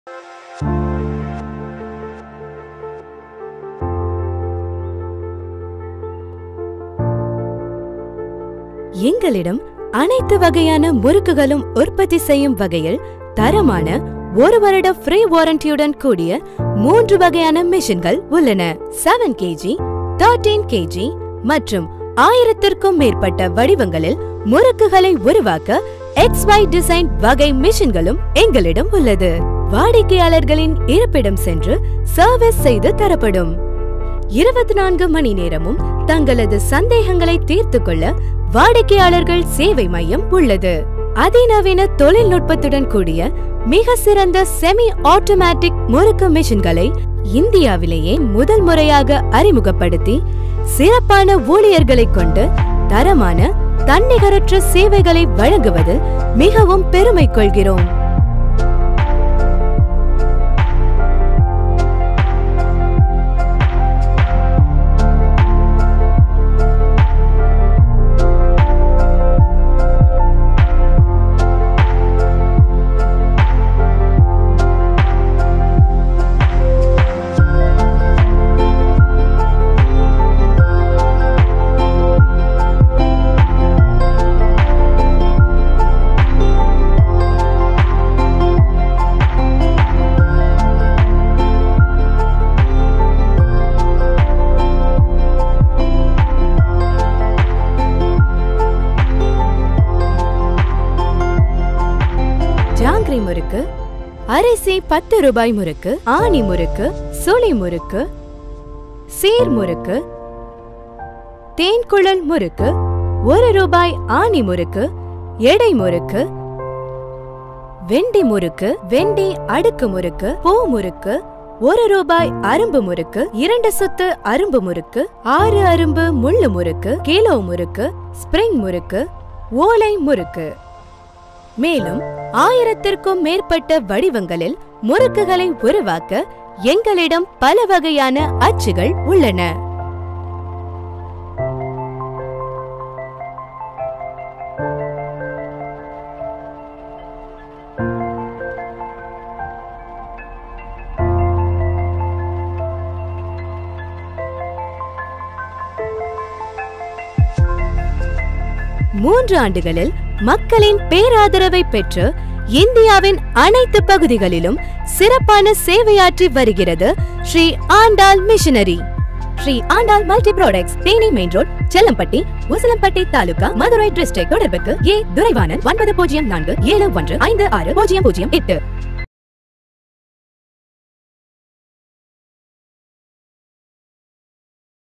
எங்களிடம் அனைத்து வகையான முறுக்குகளும் உற்பத்தி செய்யும் வகையில் தரமான ஒரு வருட ஃப்ரீ வாரண்டியுடன் கூடிய மூன்று வகையான மிஷின்கள் உள்ளன செவன் கேஜி தேர்டீன் கேஜி மற்றும் ஆயிரத்திற்கும் மேற்பட்ட வடிவங்களில் முறுக்குகளை உருவாக்க எக்ஸ் ஒய் டிசைன் வகை மிஷின்களும் எங்களிடம் உள்ளது வாடிக்கையாளர்களின் இருப்பிடம் சென்று சர்வீஸ் செய்து தரப்படும் இருபத்தி நான்கு மணி நேரமும் தங்களது சந்தேகங்களை தீர்த்து கொள்ள வாடிக்கையாளர்கள் சேவை மையம் உள்ளது அதிநவீன தொழில்நுட்பத்துடன் கூடிய மிக சிறந்த செமி ஆட்டோமேட்டிக் முறுக்கு மிஷின்களை இந்தியாவிலேயே முதல் முறையாக அறிமுகப்படுத்தி சிறப்பான ஊழியர்களை கொண்டு தரமான தன்னிகரற்ற சேவைகளை வழங்குவதில் மிகவும் பெருமை கொள்கிறோம் ஜாங்கிரி முறுக்கு அரிசி பத்து ரூபாய் முறுக்கு ஆணி முறுக்கு சுளி முறுக்கு சீர் முறுக்கு தேன்குழல் முறுக்கு ஒரு ரூபாய் ஆணி முறுக்கு எடை முறுக்கு வெண்டி முறுக்கு வெண்டி அடுக்கு முறுக்கு பூ முறுக்கு ஒரு ரூபாய் அரும்பு முறுக்கு இரண்டு சுத்து அரும்பு முறுக்கு ஆறு அரும்பு முள்ளு முறுக்கு கிலோ முறுக்கு ஸ்பிரிங் முறுக்கு ஓலை முறுக்கு மேலும் ஆயிரத்திற்கும் மேற்பட்ட வடிவங்களில் முறுக்குகளை உருவாக்க எங்களிடம் பல வகையான அச்சுகள் உள்ளன மூன்று ஆண்டுகளில் மக்களின் பேராதரவை பெற்று இந்தியாவின் அனைத்து பகுதிகளிலும் சிறப்பான சேவையாற்றி வருகிறது Shri Andal missionary Shri Andal multi products Theni main road Chellampatti Usilampatti taluka Madurai district தொடர்புக்கு ஏ துரைவாணன் ஒன்பது பூஜ்ஜியம் நான்கு ஏழு ஒன்று ஐந்து ஆறு பூஜ்ஜியம் பூஜ்ஜியம் எட்டு